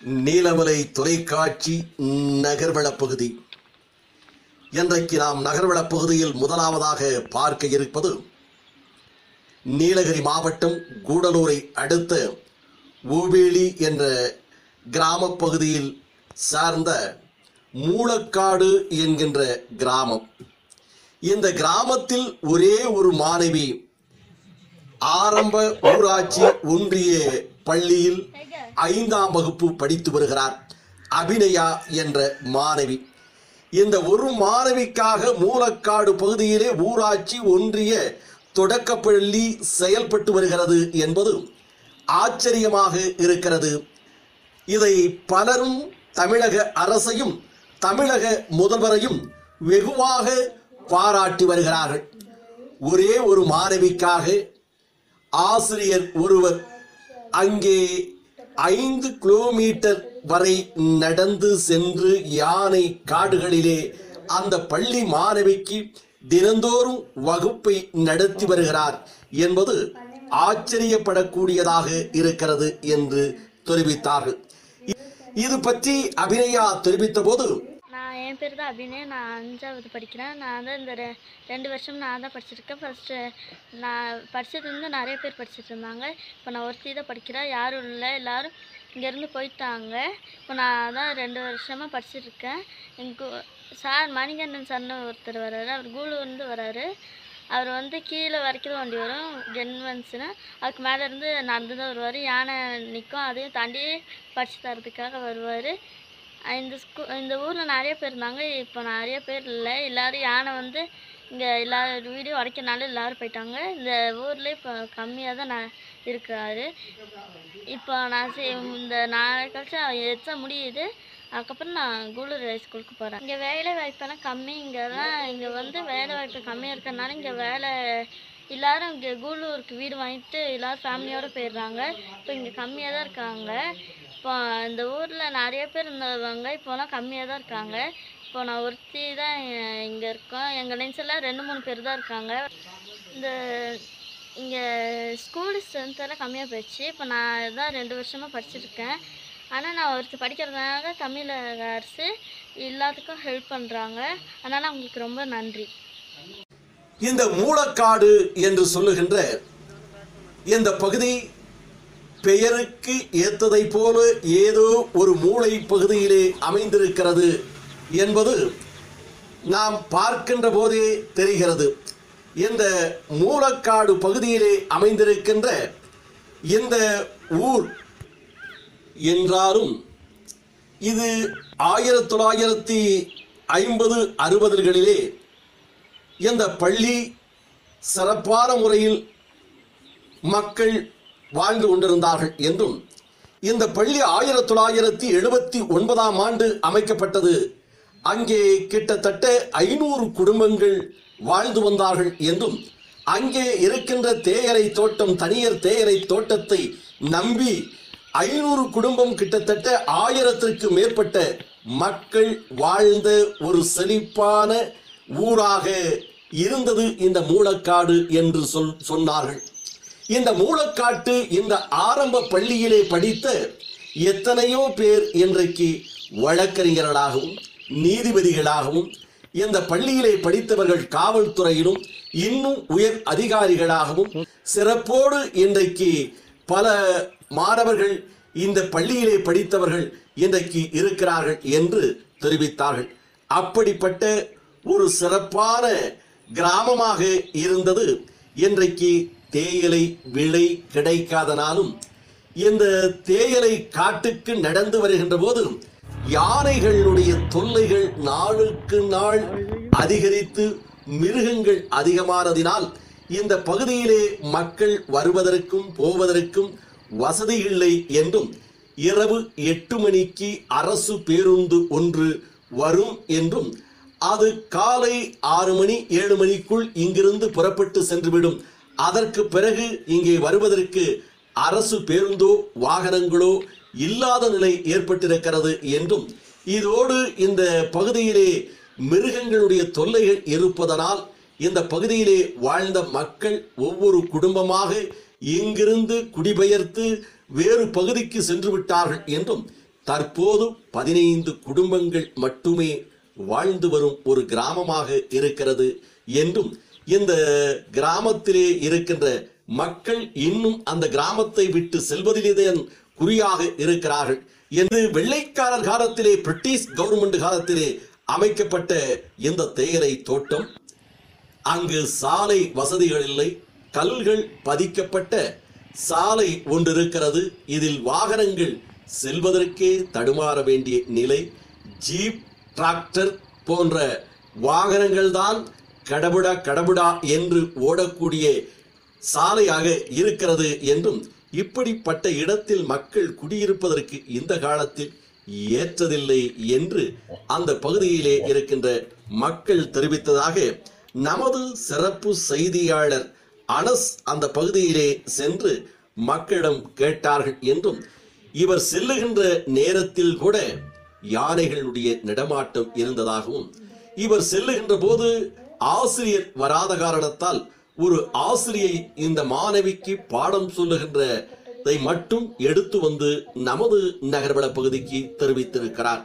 நீலமலை தொலைக்காட்சி நகர்வளப் பகுதி இன்றைக்கு நாம் நகர்வளப் பகுதியில் முதலாவதாக பார்க்க இருப்பது நீலகிரி மாவட்டம் கூடலூரை அடுத்த ஊவேலி என்ற கிராமப் பகுதியில் சார்ந்த மூலக்காடு என்கின்ற கிராமம் இந்த கிராமத்தில் ஒரே ஒரு மாணவி ஆரம்ப ஊராட்சி ஒன்றிய பள்ளியில் ஐந்தாம் வகுப்பு படித்து வருகிறார் அபிநயா என்ற மாணவி இந்த ஒரு மாணவிக்காக மூலக்காடு பகுதியிலே ஊராட்சி ஒன்றிய தொடக்கப்பள்ளி செயல்பட்டு வருகிறது என்பது ஆச்சரியமாக இருக்கிறது இதை பலரும் தமிழக அரசையும் தமிழக முதல்வரையும் வெகுவாக பாராட்டி வருகிறார்கள் ஒரே ஒரு மாணவிக்காக ஆசிரியர் ஒருவர் அங்கே ஐந்து கிலோமீட்டர் வரை நடந்து சென்று யானை காடுகளிலே அந்த பள்ளி மாணவிக்கு தினந்தோறும் வகுப்பை நடத்தி வருகிறார் என்பது ஆச்சரியப்படக்கூடியதாக இருக்கிறது என்று தெரிவித்தார்கள் இது பற்றி அபிநயா தெரிவித்த போது நான் என் பேர் தான் அபிநய் நான் அஞ்சாவது படிக்கிறேன் நான் தான் இந்த ரெ- ரெண்டு வருஷம் நான் தான் படிச்சிருக்கேன் ஃபஸ்ட்டு நான் படிச்சது வந்து நிறைய பேர் படிச்சிட்டு இருந்தாங்க இப்போ நான் ஒருத்தி தான் படிக்கிறேன் யாரும் இல்லை எல்லாரும் இங்கேருந்து போயிட்டாங்க இப்போ நான் தான் ரெண்டு வருஷமாக படிச்சிருக்கேன் எங்கள் சார் மணிகண்டன் சார்னு ஒருத்தர் வராரு அவர் கூலூர்லேருந்து வராரு அவர் வந்து கீழே வரைக்கும் தான் வண்டி வரும் ஜென்வன்ஸ்னு அதுக்கு மேலே இருந்து நடந்து தான் வருவார் யானை நிற்கும் அதையும் தாண்டி படித்து தரதுக்காக வருவார் இந்த ஸ்கூ இந்த ஊரில் நிறைய பேர் இருந்தாங்க இப்போ நிறைய பேர் இல்லை எல்லோரும் யானை வந்து இங்கே எல்லா வீடியோ உடைக்கனால எல்லோரும் போயிட்டாங்க இந்த ஊரில் இப்போ கம்மியாக தான் நான் இருக்கிறாரு இப்போ நான் செ- இந்த நாளை கழிச்சு எக்ஸாம் முடியுது அதுக்கப்புறம் நான் கூலூர் ஹை ஸ்கூலுக்கு போகிறேன் இங்கே வேலை வாய்ப்பெல்லாம் கம்மி இங்கெல்லாம் இங்கே வந்து வேலை வாய்ப்பு கம்மியாக இருக்கிறதுனால இங்கே வேலை எல்லாரும் இங்கே கூலூருக்கு வீடு வாங்கிட்டு எல்லாரும் ஃபேமிலியோடு போயிடுறாங்க இப்போ இங்கே கம்மியாக தான் இருக்காங்க இப்போ இந்த ஊரில் நிறைய பேர் இருந்தவங்க இப்போலாம் கம்மியாக தான் இருக்காங்க இப்போ நான் ஒருத்தி தான் இங்கே இருக்கோம் எங்கள் லென்ஸில் ரெண்டு மூணு பேர் தான் இருக்காங்க இந்த இங்கே ஸ்கூல் ஸ்ட்ரென்த் எல்லாம் கம்மியாக போயிடுச்சு இப்போ நான் தான் ரெண்டு வருஷமாக படிச்சிருக்கேன் ஆனால் நான் ஒருத்தி படிக்கிறதுனால தமிழக அரசு எல்லாத்துக்கும் ஹெல்ப் பண்ணுறாங்க அதனால் அவங்களுக்கு ரொம்ப நன்றி இந்த மூலக்காடு என்று சொல்லுகின்ற இந்த பகுதி பெயருக்கு ஏத்ததை போல ஏதோ ஒரு மூளை பகுதியிலே அமைந்திருக்கிறது என்பது நாம் பார்க்கின்ற போதே தெரிகிறது இந்த மூலக்காடு பகுதியிலே அமைந்திருக்கின்ற இந்த ஊர் என்றாலும் இது ஆயிரத்தி தொள்ளாயிரத்தி ஐம்பது அறுபதுகளிலே இந்த பள்ளி சிறப்பான முறையில் மக்கள் வாழ்ந்து கொண்டிருந்தார்கள் என்றும் இந்த பள்ளி ஆயிரத்தி தொள்ளாயிரத்தி எழுபத்தி ஒன்பதாம் ஆண்டு அமைக்கப்பட்டது அங்கே கிட்டத்தட்ட ஐநூறு குடும்பங்கள் வாழ்ந்து வந்தார்கள் என்றும் அங்கே இருக்கின்ற தேயிலை தோட்டம் தனியார் தேயிலை தோட்டத்தை நம்பி ஐநூறு குடும்பம் கிட்டத்தட்ட ஆயிரத்திற்கு மேற்பட்ட மக்கள் வாழ்ந்த ஒரு செழிப்பான ஊராக இருந்தது இந்த மூலக்காடு என்று சொல் சொன்னார்கள் இந்த மூலக்காட்டு இந்த ஆரம்ப பள்ளியிலே படித்த எத்தனையோ பேர் இன்றைக்கு வழக்கறிஞர்களாகவும் நீதிபதிகளாகவும் இந்த பள்ளியிலே படித்தவர்கள் காவல்துறையிலும் இன்னும் உயர் அதிகாரிகளாகவும் சிறப்போடு இன்றைக்கு பல மாணவர்கள் இந்த பள்ளியிலே படித்தவர்கள் இன்றைக்கு இருக்கிறார்கள் என்று தெரிவித்தார்கள் அப்படிப்பட்ட ஒரு சிறப்பான கிராமமாக இருந்தது இன்றைக்கு தேயிலை விலை கிடைக்காதனாலும் இந்த தேயிலை காட்டுக்கு நடந்து வருகின்ற போது யானைகளுடைய தொல்லைகள் நாளுக்கு நாள் அதிகரித்து மிருகங்கள் அதிகமானதினால் இந்த பகுதியிலே மக்கள் வருவதற்கும் போவதற்கும் வசதி இல்லை என்றும் இரவு எட்டு மணிக்கு அரசு பேருந்து ஒன்று வரும் என்றும் அது காலை ஆறு மணி ஏழு மணிக்குள் இங்கிருந்து புறப்பட்டு சென்றுவிடும் அதற்கு பிறகு இங்கே வருவதற்கு அரசு பேருந்தோ வாகனங்களோ இல்லாத நிலை ஏற்பட்டிருக்கிறது என்றும் இதோடு இந்த பகுதியிலே மிருகங்களுடைய தொல்லைகள் இருப்பதனால் இந்த பகுதியிலே வாழ்ந்த மக்கள் ஒவ்வொரு குடும்பமாக இங்கிருந்து குடிபெயர்த்து வேறு பகுதிக்கு சென்று விட்டார்கள் என்றும் தற்போது பதினைந்து குடும்பங்கள் மட்டுமே வாழ்ந்து வரும் ஒரு கிராமமாக இருக்கிறது என்றும் இந்த கிராமத்திலே இருக்கின்ற மக்கள் இன்னும் அந்த கிராமத்தை விட்டு செல்வதிலேதான் குறியாக இருக்கிறார்கள் என்று வெள்ளைக்காரர் காலத்திலே பிரிட்டிஷ் கவர்மெண்ட் காலத்திலே அமைக்கப்பட்ட இந்த தேயிலை தோட்டம் அங்கு சாலை வசதிகள் இல்லை கல்கள் பதிக்கப்பட்ட சாலை ஒன்று இருக்கிறது இதில் வாகனங்கள் செல்வதற்கே தடுமாற வேண்டிய நிலை ஜீப் டிராக்டர் போன்ற வாகனங்கள் தான் கடபுடா கடபுடா என்று ஓடக்கூடிய சாலையாக இருக்கிறது என்றும் இப்படிப்பட்ட இடத்தில் மக்கள் குடியிருப்பதற்கு இந்த காலத்தில் ஏற்றதில்லை என்று அந்த பகுதியிலே இருக்கின்ற மக்கள் தெரிவித்ததாக நமது சிறப்பு செய்தியாளர் அனஸ் அந்த பகுதியிலே சென்று மக்களிடம் கேட்டார்கள் என்றும் இவர் செல்லுகின்ற நேரத்தில் கூட யானைகளுடைய நடமாட்டம் இருந்ததாகவும் இவர் செல்லுகின்ற போது ஆசிரியர் வராத காரணத்தால் ஒரு ஆசிரியை இந்த மாணவிக்கு பாடம் சொல்லுகின்றதை மட்டும் எடுத்து வந்து நமது நகர்வள பகுதிக்கு தெரிவித்திருக்கிறார்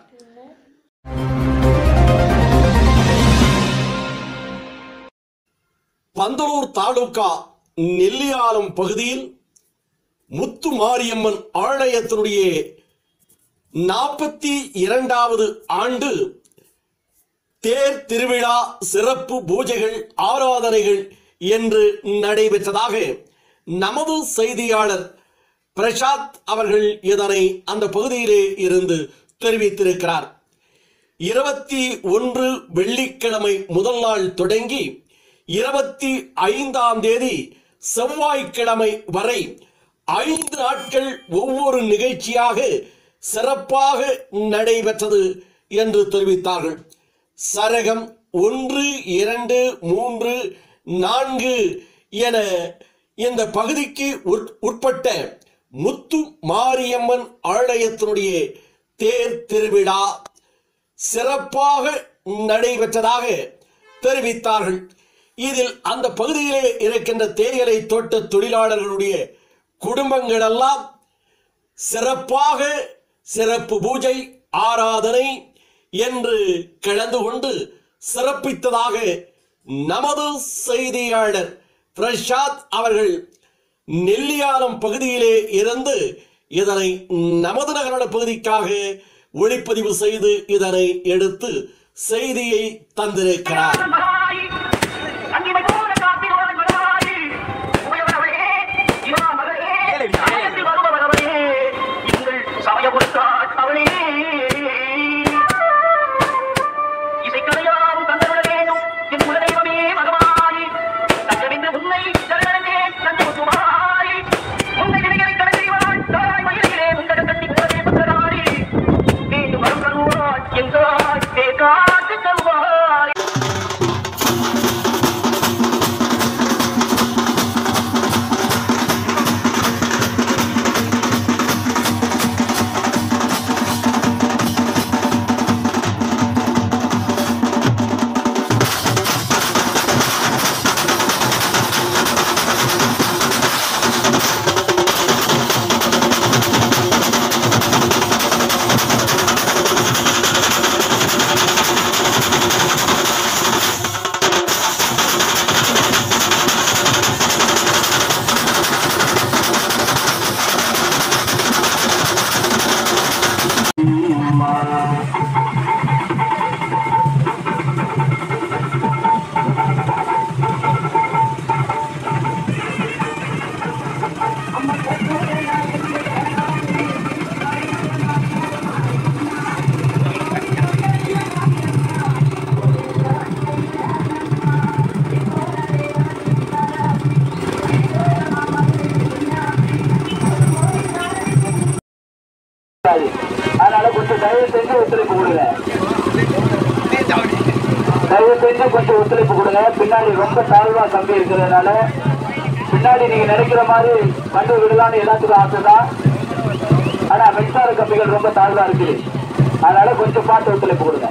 பந்தலூர் தாலுகா நெல்லியாலம் பகுதியில் முத்து மாரியம்மன் ஆலயத்தினுடைய நாற்பத்தி இரண்டாவது ஆண்டு தேர் திருவிழா சிறப்பு பூஜைகள் ஆராதனைகள் என்று நடைபெற்றதாக நமது செய்தியாளர் பிரசாத் அவர்கள் இதனை அந்த பகுதியிலே இருந்து தெரிவித்திருக்கிறார் இருபத்தி ஒன்று வெள்ளிக்கிழமை முதல் நாள் தொடங்கி இருபத்தி ஐந்தாம் தேதி செவ்வாய்க்கிழமை வரை ஐந்து நாட்கள் ஒவ்வொரு நிகழ்ச்சியாக சிறப்பாக நடைபெற்றது என்று தெரிவித்தார்கள் சரகம் ஒன்று இரண்டு மூன்று நான்கு என இந்த பகுதிக்கு உட்- உட்பட்ட முத்து மாரியம்மன் ஆலயத்தினுடைய தேர் திருவிழா சிறப்பாக நடைபெற்றதாக தெரிவித்தார்கள் இதில் அந்த பகுதியிலே இருக்கின்ற தேயிலை தோட்ட தொழிலாளர்களுடைய குடும்பங்கள் எல்லாம் சிறப்பாக சிறப்பு பூஜை ஆராதனை என்று கலந்து கொண்டு சிறப்பித்ததாக நமது செய்தியாளர் பிரசாத் அவர்கள் நெல்லியாலம் பகுதியிலே இருந்து இதனை நமது நகர பகுதிக்காக ஒளிப்பதிவு செய்து இதனை எடுத்து செய்தியை தந்திருக்கிறார் மகளாய், அன்னிமை போல காத்திடுவாய் மகளாய். உமையவளவளே, இவா மகளே, சமயத்தில் வருபவளவளே, எங்கள் சமய கொடுத்தாள் அவளே. இசைக்கலையாம் தந்தருள வேண்டும் என் குலதெய்வமே மகவாய். தஞ்சமின்றி உன்னை சரணடைந்தேன் தஞ்சமுத்துமாய். உன்னை நினைகளை கடந்தறிவாய், தாய் மயிலிலே உந்தக கட்டி உலகே புத்தராடி. மீண்டும் வரும் கருவாய், எங்காய் தேக்காட்டு கருவாய் அதனால கொஞ்சம் தயவு செஞ்சு ஒத்துழைப்பு கொடுங்க தயவு செஞ்சு கொஞ்சம் ஒத்துழைப்பு கொடுங்க பின்னாடி ரொம்ப தாழ்வா கம்பி இருக்கிறதுனால பின்னாடி நீங்க நினைக்கிற மாதிரி கண்டு விடலாம்னு எல்லாத்துக்கும் ஆசைதான் ஆனா மின்சார கம்பிகள் ரொம்ப தாழ்வா இருக்குது அதனால கொஞ்சம் பார்த்து ஒத்துழைப்பு கொடுங்க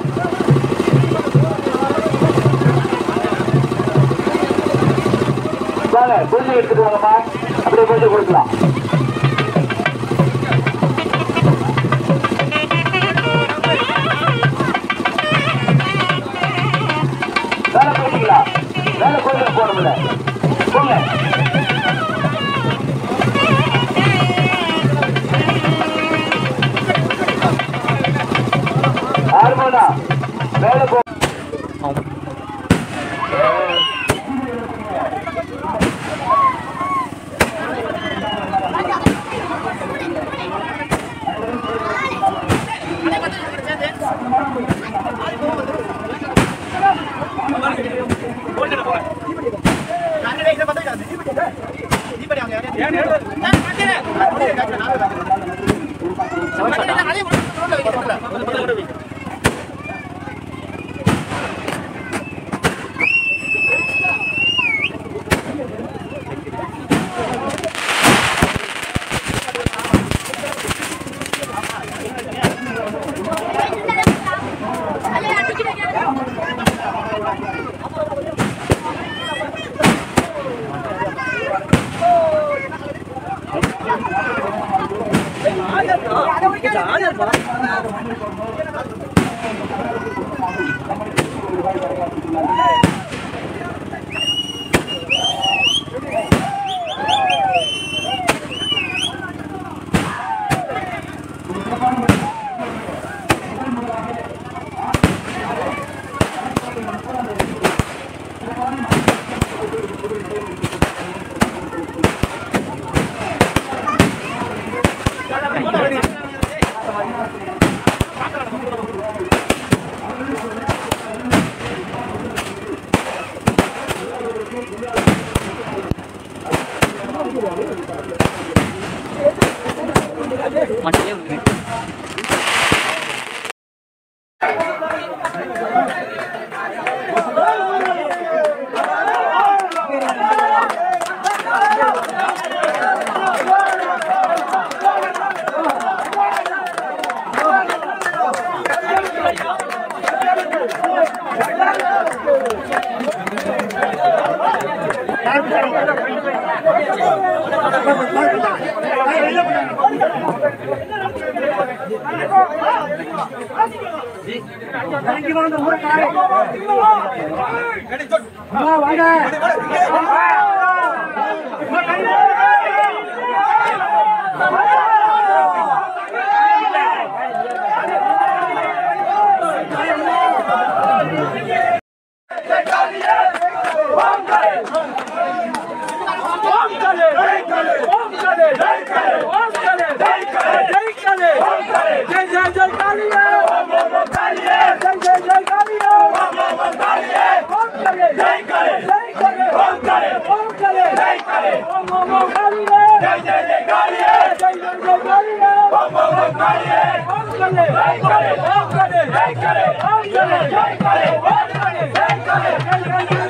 வாங்க பூஜை எடுத்துட்டு வாங்கம்மா அப்படியே பூஜை கொடுக்கலாம் Jai